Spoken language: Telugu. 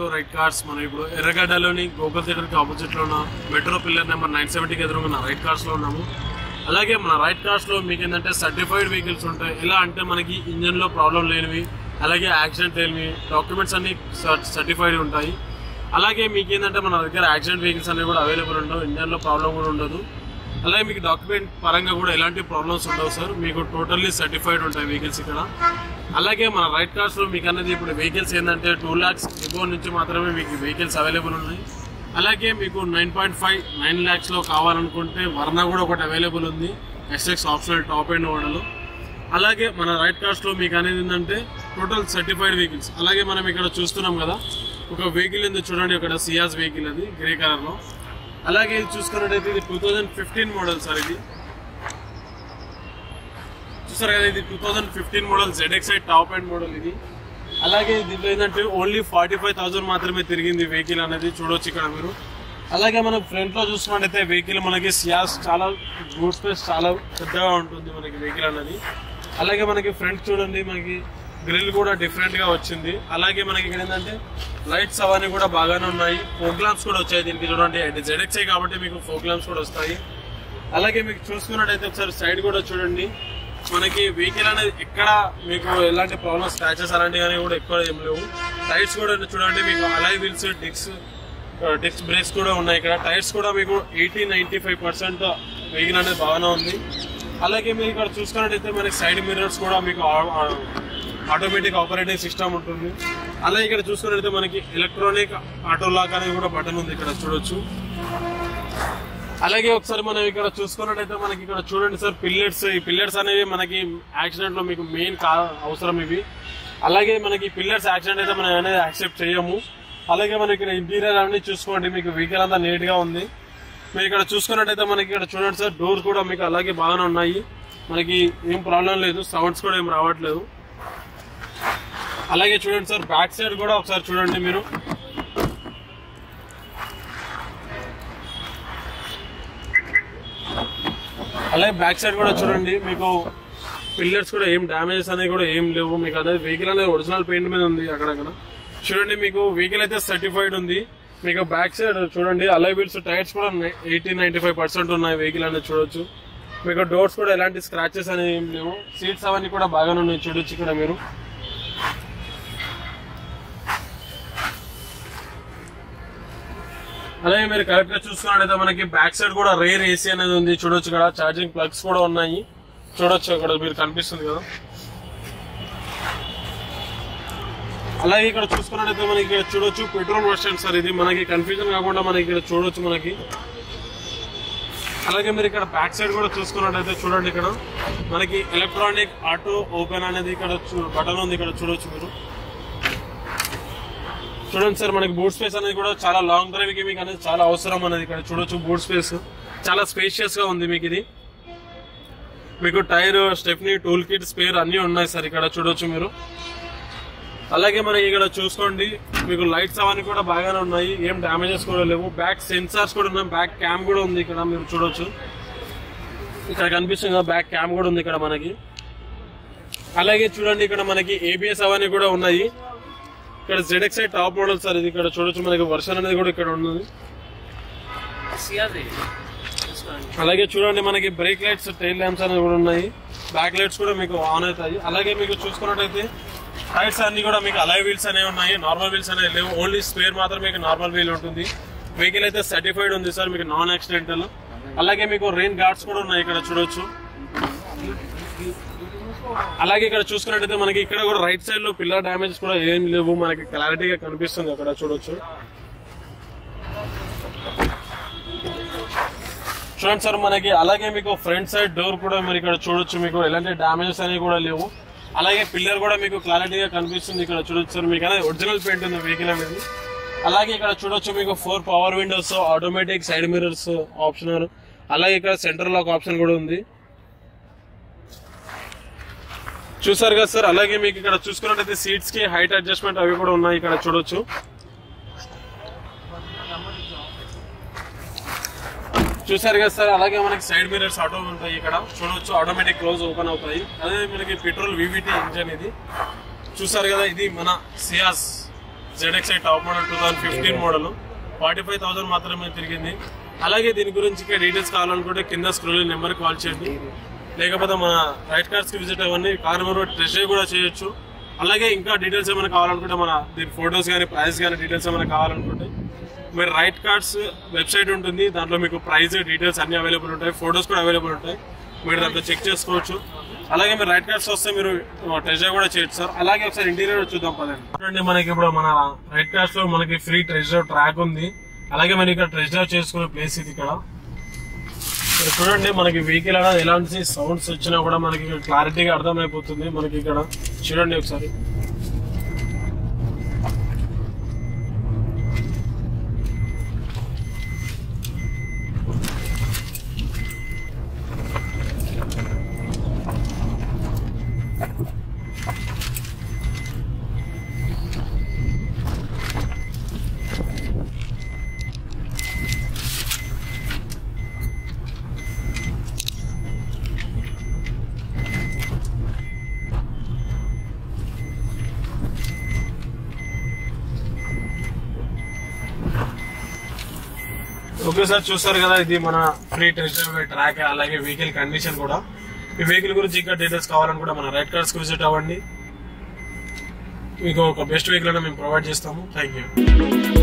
రైట్ కార్స్ మనం ఇప్పుడు ఎర్రగడ్డలోని గోకుల్ థియేటర్కి ఆపోజిట్లో ఉన్న మెట్రో పిల్లర్ నెంబర్ నైన్ సెవెంటీకి ఎదురుగా ఉన్న రైట్ కార్స్లో ఉన్నాము అలాగే మన రైట్ కార్స్లో మీకు ఏంటంటే సర్టిఫైడ్ వెహికల్స్ ఉంటాయి ఎలా అంటే మనకి ఇంజన్లో ప్రాబ్లం లేనివి అలాగే యాక్సిడెంట్ లేనివి డాక్యుమెంట్స్ అన్ని సర్టిఫైడ్ ఉంటాయి అలాగే మీకు ఏంటంటే మన దగ్గర యాక్సిడెంట్ వెహికల్స్ అనేవి కూడా అవైలబుల్ ఉండవు ఇంజన్లో ప్రాబ్లం కూడా ఉండదు అలాగే మీకు డాక్యుమెంట్ పరంగా కూడా ఎలాంటి ప్రాబ్లమ్స్ ఉండవు సార్ మీకు టోటల్లీ సర్టిఫైడ్ ఉంటాయి వెహికల్స్ ఇక్కడ అలాగే మన రైట్ కార్స్ లో మీకు అనేది ఇప్పుడు వెహికల్స్ ఏంటంటే టూ ల్యాక్స్ ఎబో నుంచి మాత్రమే మీకు వెహికల్స్ అవైలబుల్ ఉన్నాయి అలాగే మీకు nine point five nine lakhs లో కావాలనుకుంటే వర్ణ కూడా ఒకటి అవైలబుల్ ఉంది SX optional top end model అలాగే మన రైట్ కార్స్ లో మీకు అనేది ఏంటంటే టోటల్ సర్టిఫైడ్ వెహికల్స్ అలాగే మనం ఇక్కడ చూస్తున్నాం కదా ఒక వెహికల్ ఉంది చూడండి ఇక్కడ సియాస్ వెహికల్ అది గ్రే కలర్ లో అలాగే ఇది చూసుకున్నట్టయితే ఇది two thousand fifteen model sir ఇది చూసారు కదా ఇది two thousand fifteen model ZXI top end model ఇది అలాగే దీంట్లో ఏంటంటే ఓన్లీ ఫార్టీ ఫైవ్ థౌసండ్ మాత్రమే తిరిగింది వెహికల్ అనేది చూడొచ్చు ఇక్కడ మీరు అలాగే మనం ఫ్రంట్ లో చూసుకున్నట్టయితే వెహికల్ మనకి సియాస్ చాలా బూట్ స్పేస్ చాలా పెద్దగా ఉంటుంది మనకి వెహికల్ అనేది అలాగే మనకి ఫ్రంట్ చూడండి మనకి గ్రిల్ కూడా డిఫరెంట్ గా వచ్చింది అలాగే మనకి ఇక్కడ ఏంటంటే లైట్స్ అవన్నీ కూడా బాగానే ఉన్నాయి ఫోక్ లాంప్స్ కూడా వచ్చాయి దీనికి చూడండి అంటే జెడ్ఎక్స్ఐ కాబట్టి మీకు ఫోక్ లాంప్స్ కూడా వస్తాయి అలాగే మీకు చూసుకున్నట్టయితే ఒకసారి సైడ్ కూడా చూడండి మనకి వెహికల్ అనేది ఎక్కడ మీకు ఎలాంటి ప్రాబ్లమ్ స్క్రాచెస్ అలాంటివి కానీ కూడా ఎక్కువ ఏం లేవు టైర్స్ కూడా చూడండి మీకు alloy wheels discs discs brakes కూడా ఉన్నాయి ఇక్కడ టైర్స్ కూడా మీకు eighty ninety five percent vehicle అనేది బాగానే ఉంది అలాగే మీరు ఇక్కడ చూసుకున్నట్టయితే మనకి సైడ్ మిర్రర్స్ కూడా మీకు ఆటోమేటిక్ ఆపరేటింగ్ సిస్టమ్ ఉంటుంది అలాగే ఇక్కడ చూసుకున్నట్టయితే మనకి ఎలక్ట్రానిక్ ఆటో లాక్ అనేది కూడా బటన్ ఉంది ఇక్కడ చూడొచ్చు అలాగే ఒకసారి మనం ఇక్కడ చూసుకున్నట్టయితే మనకి ఇక్కడ చూడండి సార్ పిల్లర్స్ ఈ పిల్లర్స్ అనేవి మనకి యాక్సిడెంట్ లో మీకు మెయిన్ కా అవసరం ఇవి అలాగే మనకి పిల్లర్స్ యాక్సిడెంట్ అయితే మనం అనేది యాక్సెప్ట్ చేయము అలాగే మనకి ఇక్కడ ఇంటీరియర్ అన్ని చూసుకోండి మీకు వెహికల్ అంతా నీట్ గా ఉంది మీరు ఇక్కడ చూసుకున్నట్టయితే మనకి ఇక్కడ చూడండి సార్ డోర్స్ కూడా మీకు అలాగే బాగానే ఉన్నాయి మనకి ఏం ప్రాబ్లం లేదు సౌండ్స్ కూడా ఏం రావట్లేదు అలాగే చూడండి సార్ బ్యాక్ సైడ్ కూడా ఒకసారి చూడండి మీరు అలాగే బ్యాక్ సైడ్ కూడా చూడండి మీకు పిల్లర్స్ కూడా ఏం డ్యామేజెస్ అనేవి కూడా ఏం లేవు మీకు అనేది వెహికల్ అనేది ఒరిజినల్ పెయింట్ మీద ఉంది అక్కడక్కడ చూడండి మీకు వెహికల్ అయితే సర్టిఫైడ్ ఉంది మీకు బ్యాక్ సైడ్ చూడండి అలై వీల్స్ టైర్స్ కూడా ఎయిటీ నైన్టీ ఫైవ్ పర్సెంట్ ఉన్నాయి వెహికల్ అనేది చూడొచ్చు మీకు డోర్స్ కూడా ఎలాంటి స్క్రాచెస్ అనేవి ఏం లేవు సీట్స్ అవన్నీ కూడా బాగానే ఉన్నాయి చూడొచ్చు ఇక్కడ మీరు అలాగే మీరు కరెక్ట్ గా చూసుకున్నట్టయితే మనకి బ్యాక్ సైడ్ కూడా రేర్ ఏసీ అనేది ఉంది చూడొచ్చు ఇక్కడ ఛార్జింగ్ ప్లగ్స్ కూడా ఉన్నాయి చూడొచ్చు ఇక్కడ మీరు కనిపిస్తుంది కదా అలాగే ఇక్కడ చూసుకున్నట్టయితే మనకి ఇక్కడ చూడొచ్చు పెట్రోల్ వర్షన్ సార్ ఇది మనకి కన్ఫ్యూజన్ కాకుండా మనకి ఇక్కడ చూడొచ్చు మనకి అలాగే మీరు ఇక్కడ బ్యాక్ సైడ్ కూడా చూసుకున్నట్టయితే చూడండి ఇక్కడ మనకి ఎలక్ట్రానిక్ ఆటో ఓపెన్ అనేది ఇక్కడ బటన్ ఉంది ఇక్కడ చూడొచ్చు మీరు చూడండి సార్ మనకి బూట్ స్పేస్ అనేది కూడా చాలా లాంగ్ డ్రైవ్ కి మీకు అనేది చాలా అవసరం అనేది ఇక్కడ చూడొచ్చు బూట్ స్పేస్ చాలా స్పేషియస్ గా ఉంది మీకు ఇది మీకు tyre stepney tool kit spare అన్ని ఉన్నాయి సార్ ఇక్కడ చూడొచ్చు మీరు అలాగే మనకి ఇక్కడ చూసుకోండి మీకు లైట్స్ అవన్నీ కూడా బాగానే ఉన్నాయి ఏం డ్యామేజెస్ కూడా లేవు బ్యాక్ సెన్సార్స్ కూడా ఉన్నాయి బ్యాక్ క్యామ్ కూడా ఉంది ఇక్కడ మీరు చూడొచ్చు ఇక్కడ కనిపిస్తుంది కదా బ్యాక్ క్యామ్ కూడా ఉంది ఇక్కడ మనకి అలాగే చూడండి ఇక్కడ మనకి ఏబిఎస్ అవన్నీ కూడా ఉన్నాయి ఇక్కడ జెడ్ఎక్స్ఐ టాప్ మోడల్ సార్ ఇది ఇక్కడ చూడొచ్చు మనకి వర్షన్ అనేది కూడా ఇక్కడ ఉన్నది అలాగే చూడండి మనకి బ్రేక్ లైట్స్ టైల్ ల్యాంప్స్ అనేవి కూడా ఉన్నాయి బ్యాక్ లైట్స్ కూడా మీకు ఆన్ అవుతాయి అలాగే మీకు చూసుకున్నట్టయితే టైర్స్ అన్ని కూడా మీకు అలై వీల్స్ అనేవి ఉన్నాయి నార్మల్ వీల్స్ అనేవి లేవు ఓన్లీ స్పేర్ మాత్రం మీకు నార్మల్ వీల్ ఉంటుంది వెహికల్ అయితే సర్టిఫైడ్ ఉంది సార్ మీకు నాన్ యాక్సిడెంటల్ అలాగే మీకు రెయిన్ గార్డ్స్ కూడా ఉన్నాయి ఇక్కడ చూడొచ్చు అలాగే ఇక్కడ చూసుకున్నట్టయితే మనకి ఇక్కడ కూడా రైట్ సైడ్ లో పిల్లర్ డ్యామేజెస్ కూడా ఏం లేవు మనకి క్లారిటీగా కనిపిస్తుంది అక్కడ చూడొచ్చు చూడండి సార్ మనకి అలాగే మీకు ఫ్రంట్ సైడ్ డోర్ కూడా మీరు ఇక్కడ చూడొచ్చు మీకు ఎలాంటి డ్యామేజెస్ అనేవి కూడా లేవు అలాగే పిల్లర్ కూడా మీకు క్లారిటీగా కనిపిస్తుంది ఇక్కడ చూడొచ్చు సార్ మీకు అనేది ఒరిజినల్ పెయింట్ ఉంది వెహికల్ అనేది అలాగే ఇక్కడ చూడొచ్చు మీకు four power windows automatic side mirrors option అలాగే ఇక్కడ సెంటర్ లాక్ ఆప్షన్ కూడా ఉంది చూసారు కదా సార్ అలాగే మీకు ఇక్కడ చూసుకున్నట్టయితే సీట్స్ కి హైట్ అడ్జస్ట్మెంట్ అవి కూడా ఉన్నాయి ఇక్కడ చూడొచ్చు చూసారు కదా సార్ అలాగే మనకి సైడ్ మిరర్స్ ఆటో ఉంటాయి ఇక్కడ చూడొచ్చు ఆటోమేటిక్ క్లోజ్ ఓపెన్ అవుతాయి అదే మనకి పెట్రోల్ వివిటీ ఇంజన్ ఇది చూసారు కదా ఇది మన Ciaz ZXI top model two thousand fifteen model forty five thousand మాత్రమే తిరిగింది అలాగే దీని గురించి ఇంకా డీటెయిల్స్ కావాలనుకుంటే కింద స్క్రోల్ నెంబర్ కాల్ చేయండి లేకపోతే మన రైట్ కార్డ్స్ కి విజిట్ అవ్వండి కార్ నెంబర్ టెస్ట్ కూడా చేయొచ్చు అలాగే ఇంకా డీటెయిల్స్ ఏమైనా కావాలనుకుంటే మన దీని ఫొటోస్ కానీ ప్రైస్ కానీ డీటెయిల్స్ ఏమైనా కావాలనుకుంటే మీరు రైట్ కార్డ్స్ వెబ్సైట్ ఉంటుంది దాంట్లో మీకు ప్రైస్ డీటెయిల్స్ అన్ని అవైలబుల్ ఉంటాయి ఫొటోస్ కూడా అవైలబుల్ ఉంటాయి మీరు దాంట్లో చెక్ చేసుకోవచ్చు అలాగే మీరు రైట్ కార్డ్స్ వస్తే మీరు టెస్ట్ డ్రైవ్ కూడా చేయొచ్చు సార్ అలాగే ఒకసారి ఇంటీరియర్ చూద్దాం పదండి చూడండి మనకి ఇప్పుడు మన రైట్ కార్డ్స్ లో మనకి ఫ్రీ టెస్ట్ డ్రైవ్ ట్రాక్ ఉంది అలాగే మనకి ఇక్కడ టెస్ట్ డ్రైవ్ చేసుకునే ప్లేస్ ఇది ఇక్కడ ఇక్కడ చూడండి మనకి వెహికల్ అనేది ఎలాంటి సౌండ్స్ వచ్చినా కూడా మనకి క్లారిటీగా అర్థమైపోతుంది మనకి ఇక్కడ చూడండి ఒకసారి ఓకే సార్ చూస్తారు కదా ఇది మన ఫ్రీ టెస్ట్ డ్రైవ్ ట్రాక్ అలాగే వెహికల్ కండిషన్ కూడా ఈ వెహికల్ గురించి ఇంకా డీటెయిల్స్ కావాలనుకుంటే మన రైట్ కార్డ్స్ విజిట్ అవ్వండి మీకు ఒక బెస్ట్ వెహికల్ మేము ప్రొవైడ్ చేస్తాము థ్యాంక్ యూ